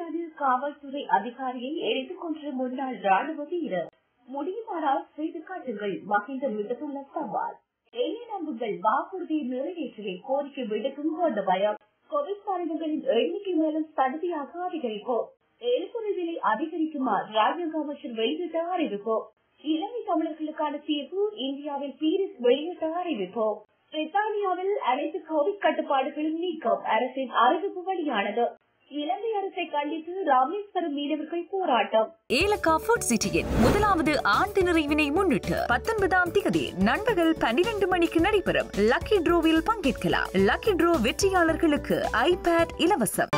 தமிழ்நாடு காவல்துறை அதிகாரியை எரித்துக் கொன்ற முன்னாள் ராணுவ வீரர் முடியுமானால் செய்து காட்டுங்கள் மகிந்த விடுத்துள்ள சவால் எண்ணி நம்புங்கள் வாக்குறுதியை நிறைவேற்றவே கோரிக்கை விடுக்கும் கொண்ட பயம் கோவிட் மரணங்களின் எண்ணிக்கை மேலும் சடுதியாக அதிகரிக்கும் எரிபொருள் விலை அதிகரிக்குமாறு ராஜ்யங்க அமைச்சர் வெளியிட்ட அறிவிப்பு இலங்கை தமிழர்களுக்கான தீர்ப்பு இந்தியாவில் பீரிஸ் வெளியிட்ட அறிவிப்பு பிரித்தானியாவில் அனைத்து கோவிட் கட்டுப்பாடுகளும் நீக்கம் அரசின் அறிவிப்பு வெளியானது இலங்கை அரசை கண்டித்து ராமேஸ்வரம் மீனவர்கள் போராட்டம் ஏலக்கா ஃபுட் சிட்டியின் முதலாவது ஆண்டு நிறைவினை முன்னிட்டு பத்தொன்பதாம் திகதி நண்பகல் பன்னிரண்டு மணிக்கு நடைபெறும் லக்கி ட்ரோவில் பங்கேற்கலாம் லக்கி ட்ரோ வெற்றியாளர்களுக்கு ஐபேட் இலவசம்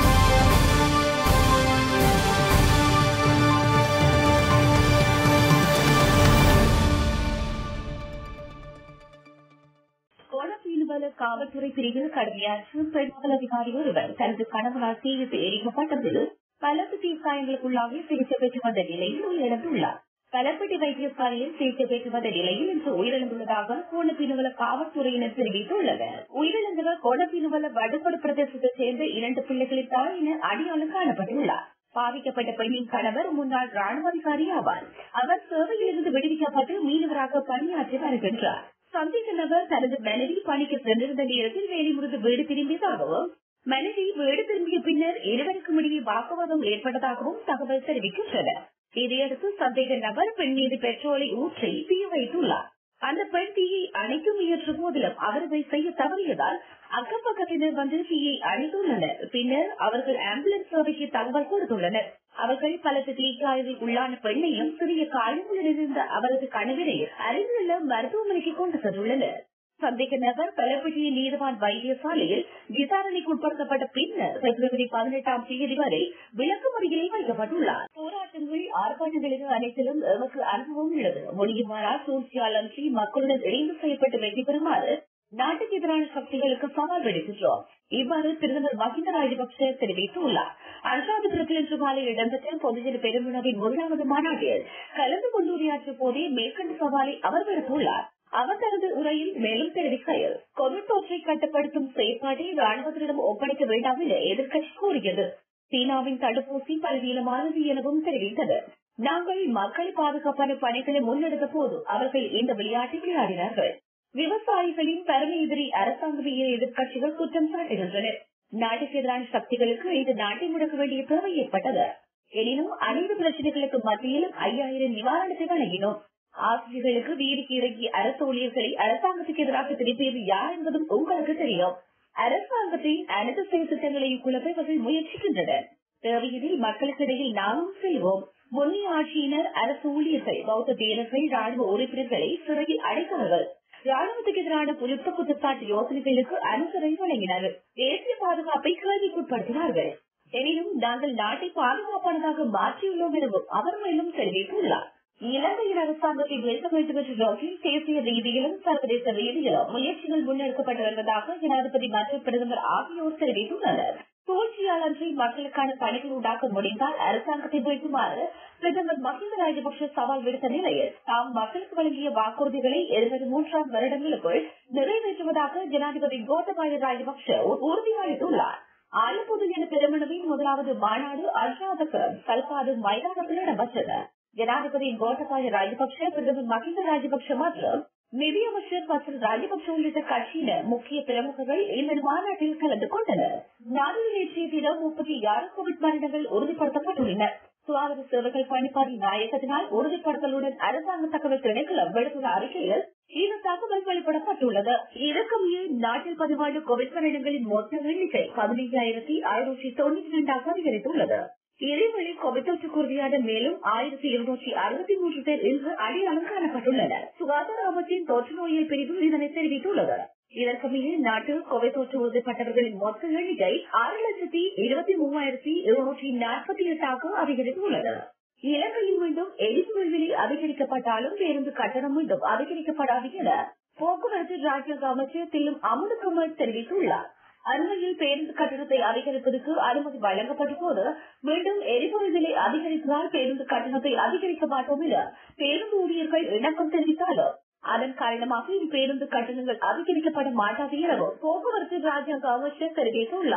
கோணப்பீலுவல காவல்துறை பிரிவில் கடமையாற்றும் பெண் காவல் அதிகாரி ஒருவர் தனது கணவனால் தீவித்து எரிக்கப்பட்டதில் பலத்து தீர்க்காயங்களுக்குள்ளாகி சிகிச்சை பெற்று வந்த நிலையில் உயிரிழந்துள்ளார் பலப்பட்டி வைத்தியசாலையில் சிகிச்சை பெற்று வந்த நிலையில் இன்று உயிரிழந்துள்ளதாக கோணப்பீனுவல காவல்துறையினர் தெரிவித்துள்ளனர் உயிரிழந்தவர் கோணப்பீனுவல வடுகொடு பிரதேசத்தைச் சேர்ந்த இரண்டு பிள்ளைகளின் தாய் என அடையாளம் காணப்பட்டுள்ளார் பாதிக்கப்பட்ட பெண்ணின் கணவர் முன்னாள் ராணுவ அதிகாரி ஆவார் அவர் சேவையிலிருந்து விடுவிக்கப்பட்டு மீனவராக பணியாற்றி வருகின்றார் சந்தேக நபர் தனது மனைவி பணிக்கு சென்றிருந்த நேரத்தில் வேலிமுறிந்து வீடு திரும்பியதாகவும் மனைவி வீடு திரும்பிய பின்னர் இருவருக்கும் இடையே வாக்குவாதம் ஏற்பட்டதாகவும் தகவல் தெரிவிக்கின்றன இதையடுத்து சந்தேக நபர் பெண் மீது பெட்ரோலை ஊற்றி தீ வைத்துள்ளார் அந்த பெண் தீயை அணைக்க முயன்ற போதிலும் அவர் அதை செய்ய தவறியதால் அக்கப்பக்கத்தினர் வந்து தீயை அணைத்துள்ளனர் பின்னர் அவர்கள் ஆம்புலன்ஸ் சேவைக்கு தகவல் கொடுத்துள்ளனர் அவர்கள் பலத்து தீக்காயத்தில் உள்ளான பெண்ணையும் சிறிய காயங்களுடன் இருந்த அவரது கணவரையும் அருகிலுள்ள மருத்துவமனைக்கு கொண்டு சென்றுள்ளனர் சந்தேக நபர் பலப்பட்டிய நீதவான் வைத்தியசாலையில் விசாரணைக்கு உட்படுத்தப்பட்ட பின்னர் பிப்ரவரி பதினெட்டாம் தேதி வரை விளக்குமுறையில் வைக்கப்பட்டுள்ளார் போராட்டங்கள் ஆர்ப்பாட்டங்களுக்கு அனைத்திலும் எமக்கு அனுபவம் உள்ளது முடியுமானால் சூழ்ச்சியால் அன்றி மக்களுடன் இணைந்து செயல்பட்டு வெற்றி பெறுமாறு நாட்டுக்கு எதிரான சக்திகளுக்கு சவால் விடுக்கின்றோம் இவ்வாறு பிரதமர் மஹிந்த ராஜபக்சே தெரிவித்துள்ளார் அனுராதபுரத்தில் இன்று மாலை இடம்பெற்ற பொதுஜன பெருமுனவின் முதலாவது மாநாட்டில் கலந்து கொண்டு உரையாற்றிய போதே மேற்கண்ட சவாலை அவர் விடுத்துள்ளார் அவர் தனது உரையில் மேலும் தெரிவிக்கையில் கோவிட் தொற்றை கட்டுப்படுத்தும் செயற்பாட்டை ராணுவத்திடம் ஒப்படைக்க வேண்டாம் என எதிர்க்கட்சி கூறியது சீனாவின் தடுப்பூசி பலவீனமானது எனவும் தெரிவித்தது நாங்கள் மக்களை பாதுகாப்பான பணிகளை முன்னெடுத்த போது அவர்கள் இந்த விளையாட்டை விளையாடினார்கள் விவசாயிகளின் பரம எதிரி அரசாங்கமே என எதிர்க்கட்சிகள் குற்றம் சாட்டுகின்றன நாட்டுக்கு எதிரான சக்திகளுக்கு இந்த நாட்டை முடக்க வேண்டிய தேவை ஏற்பட்டது எனினும் அனைத்து பிரச்சனைகளுக்கு மத்தியிலும் ஐயாயிரம் நிவாரணத்தை வழங்கினோம் ஆசிரியர்களுக்கு வீதிக்கு இறங்கிய அரசு ஊழியர்களை அரசாங்கத்துக்கு எதிராக திருப்பியது யார் என்பதும் உங்களுக்கு தெரியும் அரசாங்கத்தின் அனைத்து செயல் திட்டங்களையும் குழப்ப இவர்கள் முயற்சிக்கின்றனர் தேவையெனில் மக்களுக்கு இடையில் நாமும் செல்வோம் முன்னைய ஆட்சியினர் அரசு ஊழியர்கள் பௌத்த வீரர்கள் ராணுவ உறுப்பினர்களை சிறையில் அடைத்தவர்கள் ராணுவத்துக்கு எதிரான புலித்த குற்றச்சாட்டு யோசனைகளுக்கு அனுசரணை வழங்கினார்கள் தேசிய பாதுகாப்பை கேள்விக்குட்படுத்தினார்கள் எனினும் நாங்கள் நாட்டை பாதுகாப்பானதாக மாற்றியுள்ளோம் எனவும் அவர் மேலும் தெரிவித்துள்ளார் இலங்கையின் அரசாங்கத்தை வீழ்த்த வேண்டும் என்ற நோக்கில் தேசிய ரீதியிலும் சர்வதேச ரீதியிலும் முயற்சிகள் முன்னெடுக்கப்பட்டு வருவதாக ஜனாதிபதி மற்றும் பிரதமர் ஆகியோர் தெரிவித்துள்ளனர் சூழ்ச்சியால் அன்றி மக்களுக்கான பணிகள் உண்டாக்க முடிந்தால் அரசாங்கத்தை வீழ்த்துமாறு பிரதமர் மஹிந்த ராஜபக்சே சவால் விடுத்த நிலையில் தாம் மக்களுக்கு வழங்கிய வாக்குறுதிகளை எதிர்வரும் மூன்றாம் வருடங்களுக்குள் நிறைவேற்றுவதாக ஜனாதிபதி கோத்தபாய ராஜபக்சே உறுதியளித்துள்ளார் ஆலப்புது என பெருமளவின் முதலாவது மாநாடு அல்ராதபுரம் கல்பாடு மைதானத்தில் இடம்பெற்றது ஜனாதிபதி கோட்டபாய ராஜபக்சே பிரதமர் மஹிந்த ராஜபக்சே மற்றும் நிதியமைச்சர் மற்றும் ராஜபக்சே உள்ளிட்ட கட்சியினர் முக்கிய பிரமுகர்கள் இந்த மாநாட்டில் கலந்து கொண்டனர் நாட்டில் நேற்றைய தினம் முப்பத்தி ஆறு கோவிட் மரணங்கள் உறுதிப்படுத்தப்பட்டுள்ளன சுகாதார சேவைகள் பணிப்பாளி நாயகத்தினால் உறுதிப்படுத்தலுடன் அரசாங்க தகவல் திணைக்களம் விடுத்துள்ள அறிக்கையில் இந்த தகவல் வெளியிடப்பட்டுள்ளது இதற்குமே நாட்டில் பதிவான கோவிட் மரணங்களின் மொத்த எண்ணிக்கை பதினைஞ்சாயிரத்தி ஐநூற்றி தொண்ணூற்றி இரண்டாக அதிகரித்துள்ளது இதேவேளை கோவிட் தொற்றுக்கு உறுதியான மேலும் ஆயிரத்தி இருநூற்றி அறுபத்தி மூன்று பேர் இன்று அடையாளம் காணப்பட்டுள்ளனர் சுகாதார அமைச்சின் தொற்று நோயியல் பிரிவு இதனை தெரிவித்துள்ளது இதற்கு மேல் நாட்டில் கோவிட் தொற்று உறுதிப்பட்டவர்களின் மொத்த எண்ணிக்கை ஆறு லட்சத்தி இருபத்தி மூவாயிரத்தி இருநூற்றி நாற்பத்தி எட்டாக அதிகரித்துள்ளது இலங்கையில் மீண்டும் எரிபொருள் விலை அதிகரிக்கப்பட்டாலும் பேருந்து கட்டணம் மீண்டும் அதிகரிக்கப்படாது என போக்குவரத்து ராஜ்யங்க அமைச்சர் தில்லும் அமுதகுமார் தெரிவித்துள்ளார் அண்மையில் பேருந்து கட்டணத்தை அதிகரிப்பதற்கு அனுமதி வழங்கப்பட்ட போது மீண்டும் எரிபொருள் விலை அதிகரித்தால் பேருந்து கட்டணத்தை அதிகரிக்க மாட்டோம் என பேருந்து ஊழியர்கள் இணக்கம் தெரிவித்தாலும் அதன் காரணமாக இனி பேருந்து கட்டணங்கள் அதிகரிக்கப்பட மாட்டாது எனவும் போக்குவரத்து ராஜாங்க அமைச்சர் தெரிவித்துள்ளார்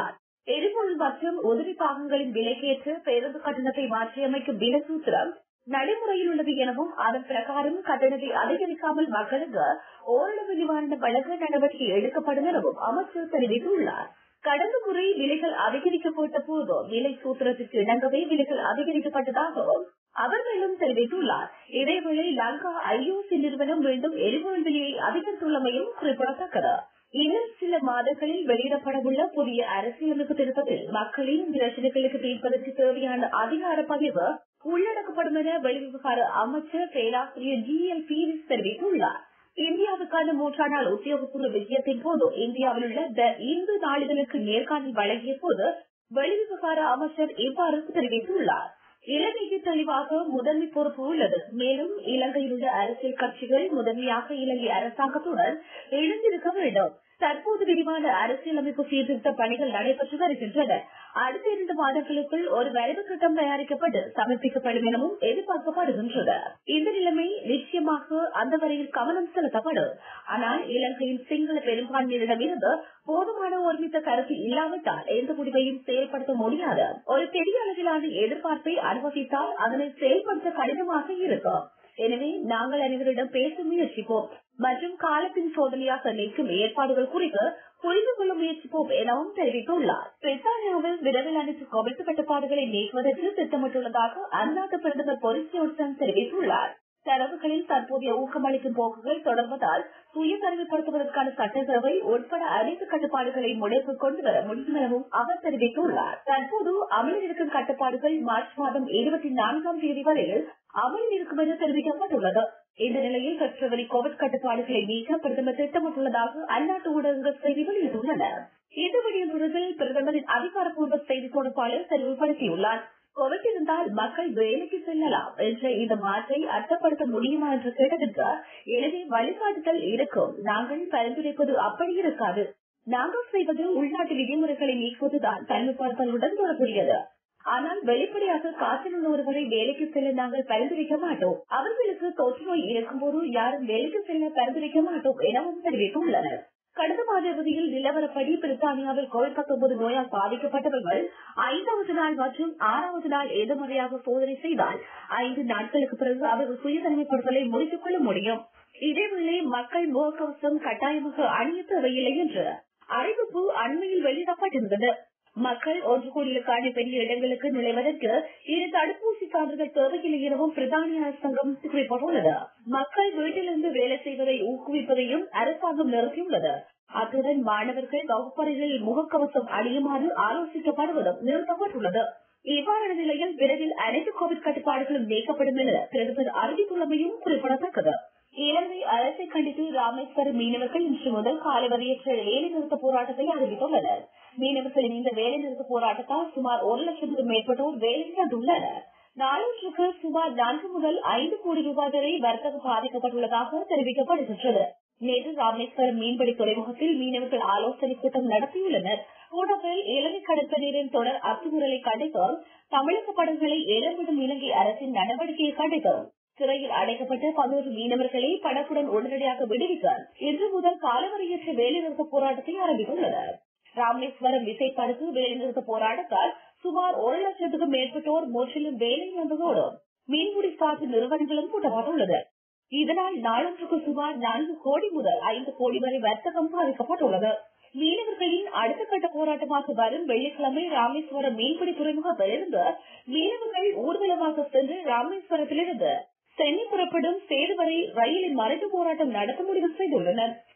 எரிபொருள் மற்றும் உதிரி பாகங்களின் விலைக்கேற்ற பேருந்து கட்டணத்தை மாற்றியமைக்கும் தின சூத்திரம் நடைமுறையில் உள்ளது எனவும் அதன் பிரகாரம் கட்டணத்தை அதிகரிக்காமல் மக்களுக்கு ஓரளவு நிவாரணம் வழங்க நடவடிக்கை எடுக்கப்படும் எனவும் அமைச்சர் தெரிவித்துள்ளார் கடந்த முறை விலைகள் அதிகரிக்கப்பட்ட போது விலை சூத்திரத்திற்கு இணங்கவே விலைகள் அதிகரிக்கப்பட்டதாகவும் அவர் மேலும் தெரிவித்துள்ளார் இதேவேளை லங்கா ஐஓசி நிறுவனம் மீண்டும் எரிபொருள் விலையை அதிகரித்துள்ளமையும் குறிப்பிடத்தக்கது இன்னும் சில மாதங்களில் வெளியிடப்படவுள்ள புதிய அரசியலமைப்பு திருத்தத்தில் மக்களின் பிரச்சனைகளுக்கு தீர்ப்பதற்கு தேவையான அதிகார பகிர்வு உள்ளடக்கப்படும் என வெளிவிவகார அமைச்சர் பேராசிரியர் ஜி எல் பீரிஸ் தெரிவித்துள்ளார் இந்தியாவுக்கான மூன்றாம் நாள் உத்தியோகபூர்வ விஜயத்தின் போது இந்தியாவில் உள்ள த இந்து நாளிதழுக்கு நேர்காணல் வழங்கிய போது வெளிவிவகார அமைச்சர் இவ்வாறு தெரிவித்துள்ளார் இலங்கைக்கு தெளிவாக முதன்மை பொறுப்பு உள்ளது மேலும் இலங்கையில் உள்ள அரசியல் கட்சிகள் முதன்மையாக இலங்கை அரசாங்கத்துடன் இணைந்திருக்க வேண்டும் தற்போது விரிவான அரசியலமைப்பு சீர்திருத்த பணிகள் நடைபெற்று வருகின்றன அடுத்த இரண்டு மாதங்களுக்குள் ஒரு வரைவு திட்டம் தயாரிக்கப்பட்டு சமர்ப்பிக்கப்படும் எனவும் எதிர்பார்க்கப்படுகின்றது இந்த நிலைமை நிச்சயமாக அந்த வரையில் கவனம் செலுத்தப்படும் ஆனால் இலங்கையின் சிங்கள பெரும்பான்மையினரிடமிருந்து போதுமான ஒருமித்த கருத்து இல்லாவிட்டால் எந்த முடிவையும் செயல்படுத்த முடியாது ஒரு பெரிய அளவிலான எதிர்பார்ப்பை அனுபவித்தால் அதனை செயல்படுத்த கடினமாக இருக்கும் எனவே நாங்கள் அனைவரிடம் பேச முயற்சிப்போம் மற்றும் காலத்தின் சோதனையாக நிற்கும் ஏற்பாடுகள் குறித்து புரிந்து கொள்ள முயற்சிப்போம் எனவும் தெரிவித்துள்ளார் பிரித்தானியாவில் விரைவில் அனைத்து கோவிட் கட்டுப்பாடுகளை நீக்குவதற்கு திட்டமிட்டுள்ளதாக அந்நாட்டு பிரதமர் பொரிஸ் ஜோன்சன் தெரிவித்துள்ளார் தரவுகளில் தற்போதைய ஊக்கமளிக்கும் போக்குகள் தொடர்வதால் சுய தனிமைப்படுத்துவதற்கான சட்டசபை உட்பட அனைத்து கட்டுப்பாடுகளை முடிவுக்கு கொண்டு வர முடியும் எனவும் அவர் தெரிவித்துள்ளார் தற்போது அமலில் இருக்கும் கட்டுப்பாடுகள் மார்ச் மாதம் இருபத்தி நான்காம் தேதி வரையில் அமலில் இருக்கும் என்று தெரிவிக்கப்பட்டுள்ளது இந்த நிலையில் பிப்ரவரி கோவிட் கட்டுப்பாடுகளை நீக்க பிரதமர் திட்டமிட்டுள்ளதாக அந்நாட்டு ஊடகங்கள் செய்தி வெளியிட்டுள்ளன இந்த விடியும் தொடர்பில் பிரதமரின் அதிகாரப்பூர்வ செய்தி தொடர்பாளர் தெளிவுபடுத்தியுள்ளார் கோவிட் இருந்தால் மக்கள் வேலைக்கு செல்லலாம் என்ற இந்த மாற்றை அர்த்தப்படுத்த முடியுமா என்று கேட்டதற்கு எனவே வழிகாட்டுதல் இருக்கும் நாங்கள் பரிந்துரைப்பது அப்படி இருக்காது நாங்கள் செய்வது உள்நாட்டு விதிமுறைகளை நீக்குவதுதான் தனிமைப்படுத்தலுடன் தொடர்புடையது ஆனால் வெளிப்படையாக காய்ச்சல் உள்ள ஒருவரை வேலைக்கு செல்ல நாங்கள் பரிந்துரைக்க மாட்டோம் அவர்களுக்கு தொற்று நோய் இருக்கும்போது யாரும் வேலைக்கு செல்ல பரிந்துரைக்க மாட்டோம் எனவும் தெரிவித்துள்ளனர் கடந்த மாத இறுதியில் நிலவரப்படி பிரித்தானியாவில் கோவிட் பத்தொன்பது நோயால் பாதிக்கப்பட்டவர்கள் ஐந்தாவது நாள் மற்றும் ஆறாவது நாள் எதிர்மறையாக சோதனை செய்தால் ஐந்து நாட்களுக்கு பிறகு அவர்கள் சுய தனிமைப்படுத்தலை முடித்துக் கொள்ள முடியும் இதேவேளை மக்கள் முகக்கவசம் கட்டாயமாக அணிய தேவையில்லை என்று அறிவிப்பு அண்மையில் வெளியிடப்பட்டிருந்தது மக்கள் ஒன்று கோடியிலுக்கான பெரிய இடங்களுக்கு நுழைவதற்கு இரு தடுப்பூசி சான்றிதழ் தேவையில்லை எனவும் பிரித்தானிய அரசாங்கம் குறிப்பிட்டுள்ளது மக்கள் வீட்டிலிருந்து வேலை செய்வதை ஊக்குவிப்பதையும் அரசாங்கம் நிறுத்தியுள்ளது அத்துடன் மாணவர்கள் வகுப்பறைகளில் முகக்கவசம் அணியுமாறு ஆலோசிக்கப்படுவதும் நிறுத்தப்பட்டுள்ளது இவ்வாறான நிலையில் விரைவில் அனைத்து கோவிட் கட்டுப்பாடுகளும் நீக்கப்படும் என பிரதமர் அறிவித்துள்ளமையும் குறிப்பிடத்தக்கது இலங்கை அரசை கண்டித்து ராமேஸ்வரம் மீனவர்கள் இன்று முதல் காலவரையற்ற வேலைநிறுத்த போராட்டத்தை அறிவித்துள்ளனர் மீனவர்களின் இந்த வேலைநிறுத்த போராட்டத்தால் சுமார் ஒரு லட்சத்துக்கும் மேற்பட்டோர் வேலையிழந்துள்ளனர் நாளொன்றுக்கு சுமார் நான்கு முதல் ஐந்து கோடி ரூபாய் வரை வர்த்தகம் பாதிக்கப்பட்டுள்ளதாக தெரிவிக்கப்படுகின்றது நேற்று ராமேஸ்வரம் மீன்பிடி துறைமுகத்தில் மீனவர்கள் ஆலோசனை கூட்டம் நடத்தியுள்ளனர் கூட்டத்தில் இலங்கை கடற்படையின் தொடர் அத்துமுறலை கண்டித்தும் தமிழக படகுகளை ஏலமிடும் இலங்கை அரசின் நடவடிக்கையை கண்டித்தும் சிறையில் அடைக்கப்பட்ட பதினோரு மீனவர்களை படகுடன் உடனடியாக விடுவிக்க இன்று முதல் காலவரையற்ற வேலைநிறுத்த போராட்டத்தை ஆரம்பித்துள்ளனர் ராமேஸ்வரம் விசைப்படகு வேலைநிறுத்த போராட்டத்தால் சுமார் ஒரு லட்சத்துக்கும் மேற்பட்டோர் முற்றிலும் வேலை இழந்ததோடு மீன்பிடி சார்பு நிறுவனங்களும் கூட்டப்பட்டுள்ளது இதனால் நாளொன்றுக்கு சுமார் நான்கு கோடி முதல் ஐந்து கோடி வரை வர்த்தகம் பாதிக்கப்பட்டுள்ளது மீனவர்களின் அடுத்த கட்ட போராட்டமாக வரும் வெள்ளிக்கிழமை ராமேஸ்வரம் மீன்பிடி துறைமுகத்திலிருந்து மீனவர்கள் ஊர்வலமாக சென்று ராமேஸ்வரத்திலிருந்து சென்னை புறப்படும் சேது வரை ரயிலில் மறைத்து போராட்டம் நடத்த முடிவு செய்துள்ளனர்